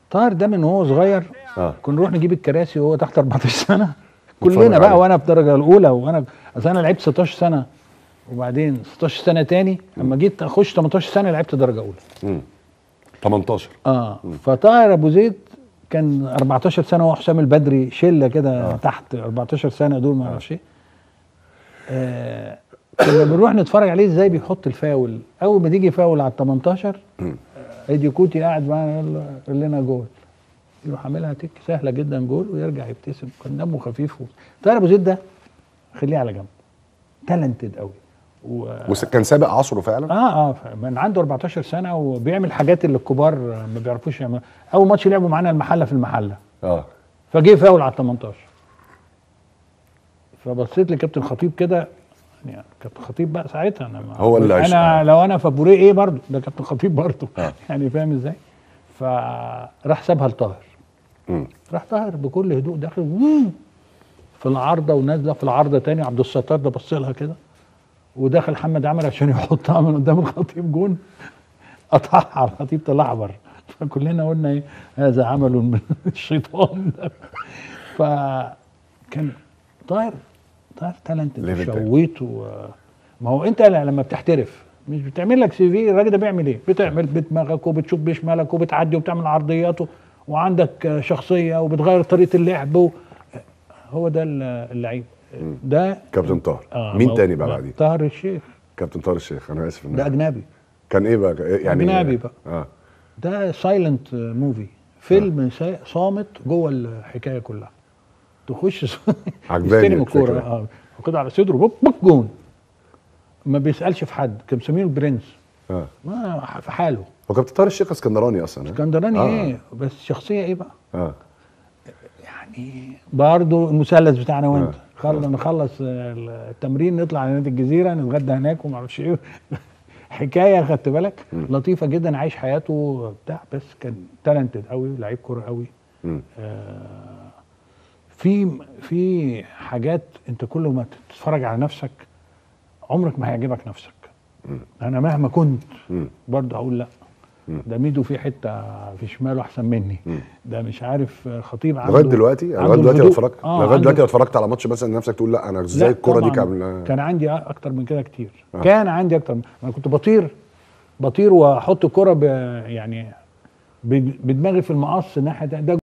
طاهر ده من وهو صغير اه كنا نروح نجيب الكراسي وهو تحت 14 سنه نتفرج كلنا بقى عليه. وانا في الدرجه الاولى وانا اصل انا لعبت 16 سنه وبعدين 16 سنه تاني اما جيت اخش 18 سنه لعبت درجه اولى مم. 18 اه فطاهر ابو زيد كان 14 سنه وهو حسام البدري شله كده آه. تحت 14 سنه دول ما اعرفش ايه آه كنا بنروح نتفرج عليه ازاي بيحط الفاول اول ما تيجي فاول على ال 18 ايدي كوتي قاعد معانا يلا قول لنا جول يروح عاملها تك سهله جدا جول ويرجع يبتسم كان دمه خفيف و- طاهر ابو زيد ده خليه على جنب تالنتد قوي و... وكان سابق عصره فعلا اه اه من عنده 14 سنه وبيعمل حاجات اللي الكبار ما بيعرفوش يعملوا اول ماتش لعبوا معانا المحله في المحله اه فجه فاول على 18 فبصيت لكابتن خطيب كده يعني كابتن خطيب بقى ساعتها انا ما هو اللي عشق. انا لو انا في ابوريه ايه برضه ده كابتن خطيب برضه آه. يعني فاهم ازاي فراح سابها لطاهر مم. راح طاهر بكل هدوء داخل ووو في العارضه ونازله في العارضه تاني عبد الستار ده بص لها كده وداخل محمد عامر عشان يحطها من قدام الخطيب جون قطعها على الخطيب طلعها بره فكلنا قلنا ايه هذا عمل من الشيطان ده فكان طاهر طاهر تالنت Level tag. شويت و... ما هو انت لما بتحترف مش بتعمل لك سي في الراجل ده بيعمل ايه؟ بتعمل بدماغك وبتشوف بشمالك وبتعدي وبتعمل عرضيات و... وعندك شخصيه وبتغير طريقه اللعب و... هو ده اللعيب ده كابتن طاهر آه مين ما- تاني بقى ما- بعديه طاهر الشيخ كابتن طاهر الشيخ انا اسف إن ده أنا- اجنبي كان ايه بقى يعني أجنبي بقى. اه ده سايلنت موفي فيلم سا- صامت جوه الحكايه كلها تخش عجباني يستلم الكوره الفكرة. اه واخدها على صدره بوب بوب جون ما بيسالش في حد كان مسمينه البرنس اه ما في حاله هو كابتن طاهر الشيخ اسكندراني اصلا ها؟ اسكندراني آه. ايه بس شخصيه ايه بقى اه يعني برضه المثلث بتاعنا وانت آه. خلص نخلص التمرين نطلع على نادي الجزيره نتغدى هناك وما اعرفش ايه حكايه خدت بالك لطيفه جدا عايش حياته بتاع بس كان تالنتد قوي لعيب كوره قوي مم. آه، في في حاجات انت كل ما تتفرج على نفسك عمرك ما هيعجبك نفسك انا مهما كنت مم. برضه هقول لا ده ميدو في حته في شماله احسن مني ده مش عارف خطيب عنده لغايه دلوقتي عنده لغايه دلوقتي لو الهدوء. اتفرجت آه، لغايه عنده- دلوقتي لو اتفرجت على ماتش مثلا نفسك تقول لا انا ازاي لا الكوره دي طبعاً. كان كان عندي اكتر من كده كتير آه. كان عندي اكتر من- انا كنت بطير بطير واحط الكرة ب يعني ب- بدماغي في المقص الناحيه ده, ده